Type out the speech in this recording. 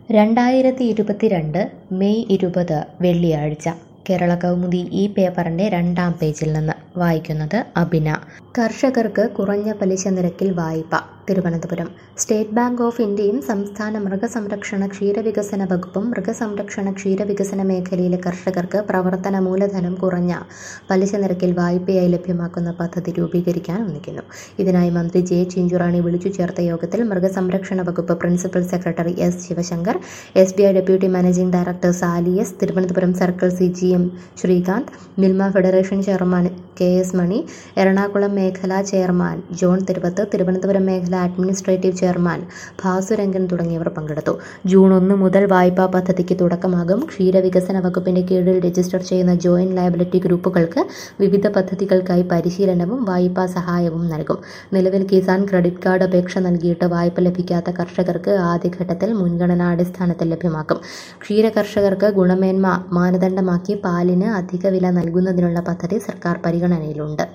രണ്ടായിരത്തി ഇരുപത്തിരണ്ട് മെയ് ഇരുപത് വെള്ളിയാഴ്ച കേരള കൗമുദി ഈ പേപ്പറിൻ്റെ രണ്ടാം പേജിൽ നിന്ന് വായിക്കുന്നത് അബിന കർഷകർക്ക് കുറഞ്ഞ പലിശ നിരക്കിൽ വായ്പ തിരുവനന്തപുരം സ്റ്റേറ്റ് ബാങ്ക് ഓഫ് ഇന്ത്യയും സംസ്ഥാന മൃഗസംരക്ഷണ ക്ഷീരവികസന വകുപ്പും മൃഗസംരക്ഷണ ക്ഷീരവികസന മേഖലയിലെ കർഷകർക്ക് പ്രവർത്തന മൂലധനം കുറഞ്ഞ പലിശ നിരക്കിൽ വായ്പയായി ലഭ്യമാക്കുന്ന പദ്ധതി രൂപീകരിക്കാൻ ഒന്നിക്കുന്നു ഇതിനായി മന്ത്രി ജെ ചിഞ്ചുറാണി വിളിച്ചു ചേർത്ത യോഗത്തിൽ മൃഗസംരക്ഷണ വകുപ്പ് principal secretary S Sivasankar S B I deputy managing director Sali S Thiruvananthapuram circle C G M Sreekanth Milma federation chairman K S Mani Ernakulam മേഖലാ ചെയർമാൻ ജോൺ തിരുവത്ത് തിരുവനന്തപുരം മേഖല അഡ്മിനിസ്ട്രേറ്റീവ് ചെയർമാൻ ഭാസുരംഗൻ തുടങ്ങിയവർ പങ്കെടുത്തു ജൂൺ ഒന്ന് മുതൽ വായ്പാ പദ്ധതിക്ക് തുടക്കമാകും ക്ഷീരവികസന വകുപ്പിന്റെ കീഴിൽ രജിസ്റ്റർ ചെയ്യുന്ന ജോയിന്റ് ലയബിലിറ്റി ഗ്രൂപ്പുകൾക്ക് വിവിധ പദ്ധതികൾക്കായി പരിശീലനവും വായ്പാ സഹായവും നൽകും നിലവിൽ കിസാൻ ക്രെഡിറ്റ് കാർഡ് അപേക്ഷ നൽകിയിട്ട് വായ്പ ലഭിക്കാത്ത കർഷകർക്ക് ആദ്യഘട്ടത്തിൽ മുൻഗണനാടിസ്ഥാനത്തിൽ ലഭ്യമാക്കും ക്ഷീര കർഷകർക്ക് ഗുണമേന്മ മാനദണ്ഡമാക്കി പാലിന് അധിക വില നൽകുന്നതിനുള്ള പദ്ധതി സർക്കാർ പരിഗണനയിലുണ്ട്